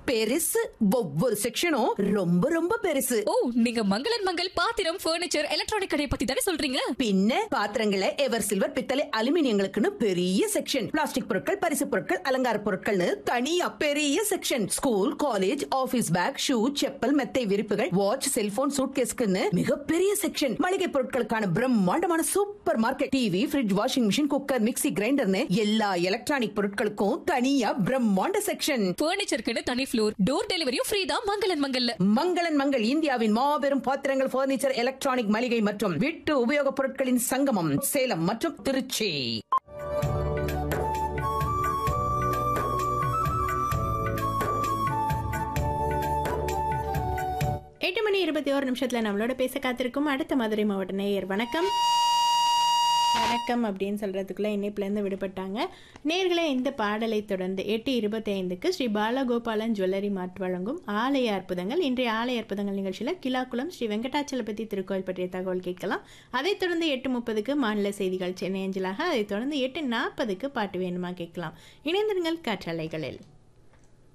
பெருசு ஒவ்வொரு செக்ஷனும் ரொம்ப ரொம்ப பெருசு ஓ நீங்க மங்களன் மங்கள் பாத்திரம் ஃபர்னிச்சர் எலக்ட்ரானிக் கடையை பத்தி தானே சொல்றீங்க பின்ன பாத்திரங்களை எவர் சில்வர் பித்தளை அலுமினியங்களுக்குன்னு பெரிய செக்ஷன் பிளாஸ்டிக் பொருட்கள் பரிசு பொருட்கள் அலங்கார பொருட்கள்னு தனியா பெரிய section school college office bag shoe chappal மெத்தை விரிப்புகள் வாட்ச் செல்போன் சூட்கேஸ்க்குன்னு மிகப்பெரிய செக்ஷன் மளிகை பொருட்களுக்கான பிரம்மாண்டமான super market TV fridge washing machine cooker mixie கிரைண்டர்னு எல்லா எலக்ட்ரானிக் பொருட்களுக்கும் தனியா பிரம்மாண்ட செக்ஷன் ஃபர்னிச்சருக்குன்னு தனி ஃப்ளோர் டோர் டெலிவரியும் ஃப்ரீ தான் மங்களன் மங்கல்ல மங்களன் மங்கள் இந்தியாவின் மாபெரும் பாத்திரங்கள் பர்னிச்சர் எலக்ட்ரானிக் மளிகை மற்றும் வீட்டு உபயோகப் பொருட்களின் சங்கமம் சேலம் மற்றும் திருச்சி எட்டு மணி இருபத்தி ஒரு நிமிஷத்தில் நம்மளோட பேச காத்திருக்கும் அடுத்த மதுரை மாவட்ட நேயர் வணக்கம் வணக்கம் அப்படின்னு சொல்கிறதுக்குள்ளே இணைப்புலேருந்து விடுபட்டாங்க நேர்களே இந்த பாடலை தொடர்ந்து எட்டு இருபத்தி ஐந்துக்கு ஸ்ரீ பாலகோபாலன் ஜுவல்லரி மார்ட் வழங்கும் ஆலய அற்புதங்கள் இன்றைய ஆலய அற்புதங்கள் நிகழ்ச்சியில் கிலாக்குளம் ஸ்ரீ வெங்கடாச்சலபதி திருக்கோயில் பற்றிய தகவல் கேட்கலாம் அதைத் தொடர்ந்து எட்டு முப்பதுக்கு மாநில செய்திகள் சென்னை அஞ்சலாக அதைத் தொடர்ந்து எட்டு நாற்பதுக்கு பாட்டு வேணுமா கேட்கலாம் இணைந்திருங்கள் காற்றலைகளில்